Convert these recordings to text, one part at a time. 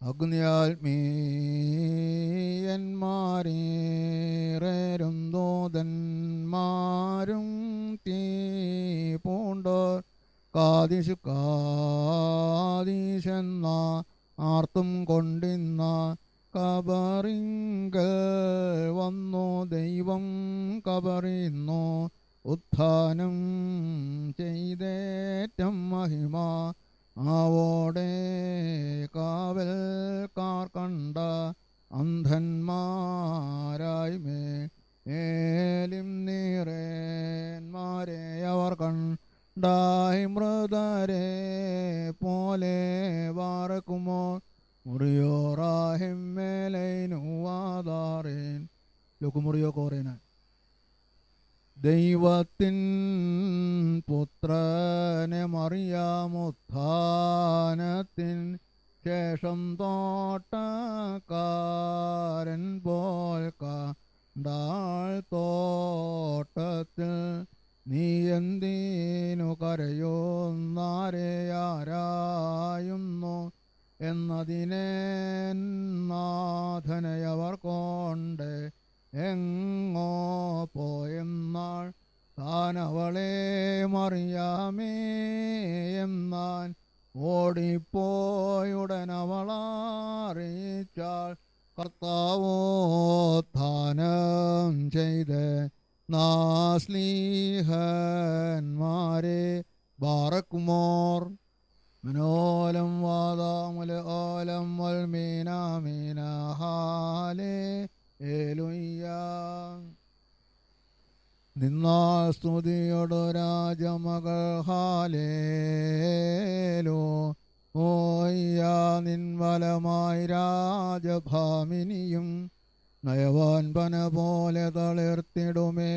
അഗ്നിയാൽമീയന്മാരേറും ദൂതന്മാരും തീ പൂണ്ടോർ കാതിശു കാതിശെന്ന ആർത്തും കൊണ്ടിന്ന കബറിങ്കൽ വന്നു ദൈവം കബറിന്നു ഉത്ഥാനം ചെയ്തേറ്റം മഹിമ ആവോടെ കാവൽക്കാർ കണ്ട അന്ധന്മാരായി മേലിം നീറേന്മാരെ അവർ കണ്ടായി മൃതരെ പോലെ വാറക്കുമോ മുറിയോറാഹിം മേലൈനുവാദാറേൻ ലുക്കുമുറിയോ കോറേനാൻ ദൈവത്തിൻ പുത്രനെ മറിയാമുത്ഥാനത്തിൻ ശേഷം തോട്ടക്കാരൻ പോൽ കണ്ടാൾ തോട്ടത്തിൽ നീ എന്തിനു കരയുന്നാരെയാരായുന്നു എന്നതിനെ നാഥനയവർ കൊണ്ട് എങ്ങോ പോയെന്നാൾ താൻ അവളെ മറിയാമേ എന്നാൽ ഓടിപ്പോയുടൻ അവളറിയിച്ചാൾ കർത്താവോത്ഥാനം ചെയ്ത് നാസ്ലീഹന്മാരെ ബാറക്കുമോർ മനോലം വാദാമുല ഓലം വൽമീനാമീന ഹാലേ ഏലുയ്യ നിന്നാൾ സ്തുതിയോടു രാജമകൾ ഹാലേലോ ഓയ്യ നിൻവലമായി രാജഭാമിനിയും നയവാൻ പന പോലെ തളിർത്തിടുമേ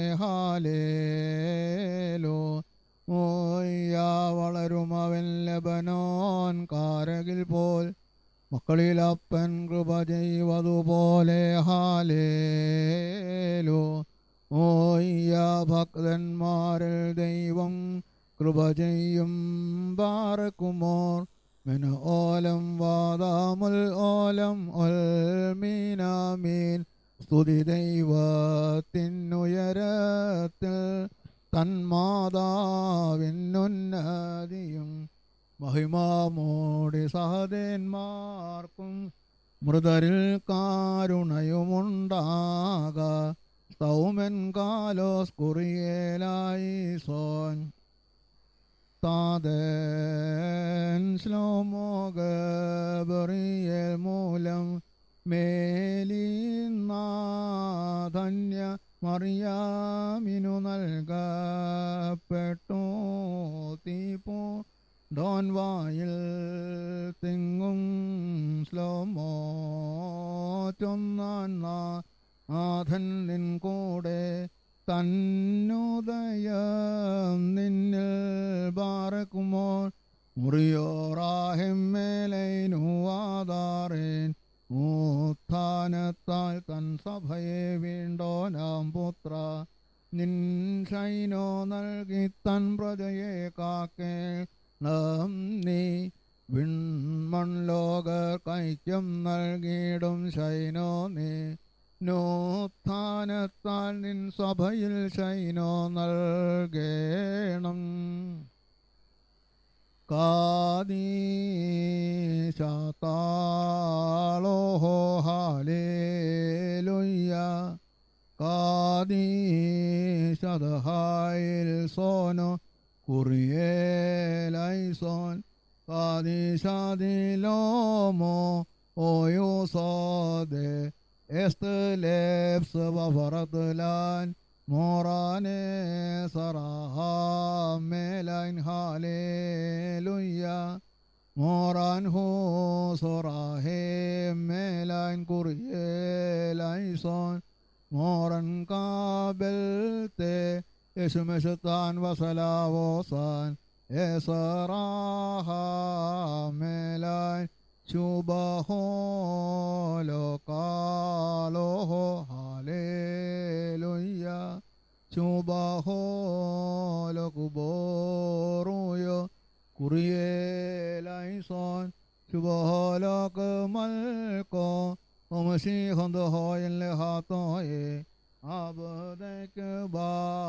ഹാലേലോ ഓയ്യ വളരും അവൻ ലബനോൻ കാരകിൽ പോൽ മക്കളിലപ്പൻ കൃപ ചെയ്വതുപോലെ ഹാലേലോ ഓയ്യ ഭക്തന്മാരിൽ ദൈവം കൃപ ചെയ്യും ബാറക്കുമോർ മിന ഓലം വാദാമുൽ ഓലം ഒൽ മീനാമീൻ സ്തുതി ദൈവത്തിനുയരത്തിൽ തന്മാതാവിനുന്നതിയും മഹിമാമോടി സഹദേന്മാർക്കും മൃതരിൽ കാരുണയുമുണ്ടാക സൗമൻ കാലോസ് കുറിയേലായി സോൻ താതൻ ശ്ലോമോഗറിയൽ മൂലം മേലിനാധന്യ മറിയാമിനു നൽകപ്പെട്ടു തീപ്പോ ഡോൻ വായിൽ തിങ്ങും ശ്ലോമോ ചൊന്നാൻ നാഥൻ നിൻ കൂടെ തന്നുദയം നിന്നിൽ ബാറക്കുമോ മുറിയോറാഹിം മേലൈനുവാദാറേൻ ഉത്ഥാനത്താൽ തൻ സഭയെ വീണ്ടോനാം പുത്ര നിൻ ശൈനോ നൽകി തൻ പ്രജയെ കാക്കേ നീ വിൺമൺ ലോകർ കൈക്യം നൽകിയിടും ശൈനോ നീ നോത്ഥാനത്താൽ നിൻ സഭയിൽ ശൈനോ നൽകേണം കാദീശാത്താളോഹോ ഹാലേലുയ്യ കാദീശദഹായിൽ സോനോ കുറിയേലൈസോൻ കാദീശാദിലോമോ ഓയോ സോദേ എസ്തലേപ്സ് വഫറത്തുലാൻ മോറാനെ സറാഹാമേലൈൻ ഹാലേലുയ്യ മോറാൻ ഹോ സൊറാഹേ മേലൈൻ കുറിയേലൈസോൻ മോറൻ കാബൽത്തെ യേശുമെശുത്താൻ വസലാവോസാൻ എസറാഹാമേലൈൻ ശുഭഹോലോ കാലോഹോ ഹാലേലുയ്യ ശുഭഹോലോ കുബോറുയോ കുറിയേലൈസോൻ شبهالك ملكو ومسيح هوين لهاتوي عبدك با